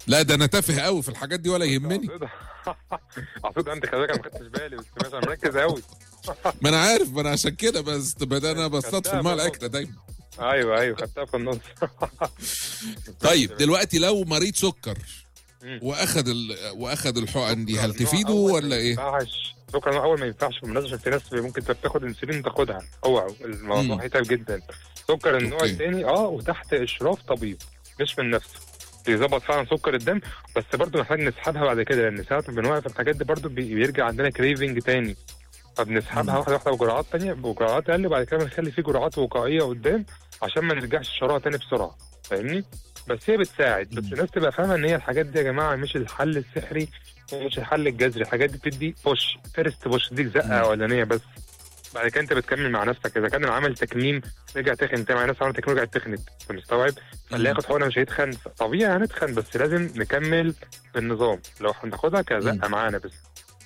لا ده انا تافه قوي في الحاجات دي ولا يهمني اعتقد انت كذلك انا ما خدتش بالي بس ماشي انا مركز قوي ما انا عارف ما انا عشان كده بس بدأ انا بصطاد في الماء الاكله دايما ايوه ايوه خدتها في النص طيب دلوقتي لو مريض سكر مم. واخد ال... واخد الحقن دي هل سكر نوع تفيده أول ولا ما ايه؟ ينفعش سكر نوع اول ما ينفعش بالمناسبه عشان في ناس ممكن تاخد انسولين تاخدها اوعوا الموضوع مم. هيتعب جدا سكر النوع أوكي. الثاني اه وتحت اشراف طبيب مش من نفسه يظبط فعلا سكر الدم بس برضه محتاج نسحبها بعد كده لان ساعة ما بنوقف الحاجات دي برضه بي- بيرجع عندنا كريفنج تاني فبنسحبها مم. واحده واحده بجرعات تانية بجرعات اقل وبعد كده بنخلي في جرعات وقائيه قدام عشان ما نرجعش الشرايح تاني بسرعه فاهمني؟ بس هي بتساعد بس مم. الناس تبقى فاهمه ان هي الحاجات دي يا جماعه مش الحل السحري ومش الحل الجذري الحاجات دي بتدي بوش فيرست بوش تديك زقه مم. اولانيه بس بعد كده انت بتكمل مع نفسك اذا كان عمل تكميم رجع تخن انت مع ناس عمل تكميم رجعت تخنت انت مستوعب فاللي مم. ياخد حقنه مش هيتخن طبيعي هنتخن بس لازم نكمل بالنظام لو هناخدها كزقه مم. معانا بس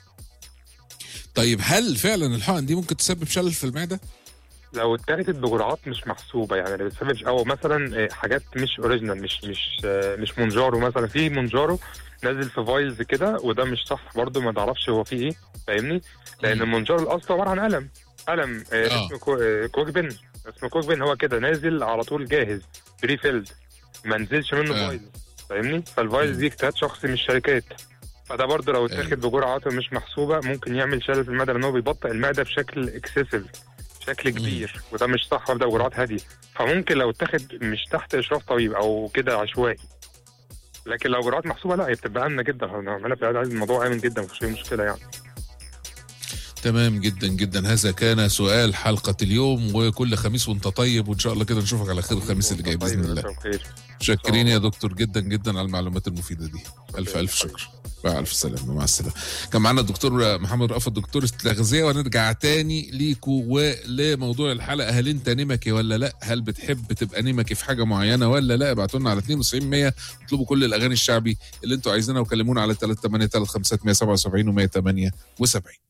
طيب هل فعلا الحقن دي ممكن تسبب شلل في المعده؟ لو اتاخدت بجرعات مش محسوبه يعني اللي بتسبب او مثلا آه، حاجات مش اوريجينال مش مش آه، مش مونجارو مثلا في مونجارو نازل في فايلز كده وده مش صح برضو ما تعرفش هو فيه ايه فاهمني لان مم. المونجارو الاصل عباره عن قلم قلم آه، آه. اسمه كو- آه، كوكبن اسمه كوكبن هو كده نازل على طول جاهز بري فيلد ما نزلش منه آه. فايلز فاهمني فالفايلز دي اجتهاد شخصي من الشركات فده برضه لو اتاخد أيوة. بجرعات مش محسوبه ممكن يعمل شلل في المعده لان هو بيبطئ المعده بشكل اكسسيف بشكل كبير وده مش صح وده بجرعات هاديه فممكن لو اتاخد مش تحت اشراف طبيب او كده عشوائي لكن لو جرعات محسوبه لا هي بتبقى امنه جدا هنعملها في العيادة عادي، الموضوع امن جدا مفيش اي مشكله يعني تمام جدا جدا هذا كان سؤال حلقه اليوم وكل خميس وانت طيب وان شاء الله كده نشوفك على خير الخميس اللي جاي باذن طيب، الله مساء الخير شاكرين يا دكتور جدا جدا على المعلومات المفيده دي الف الف شكر مع الف سلامه مع السلامه كان معانا الدكتور محمد رأفت دكتور التغذيه ونرجع تاني ليكو ولموضوع الحلقه هل انت نمكي ولا لا هل بتحب تبقى نمكي في حاجه معينه ولا لا ابعتوا لنا على 92 100 اطلبوا كل الاغاني الشعبي اللي انتوا عايزينها وكلمونا على 383 577 و178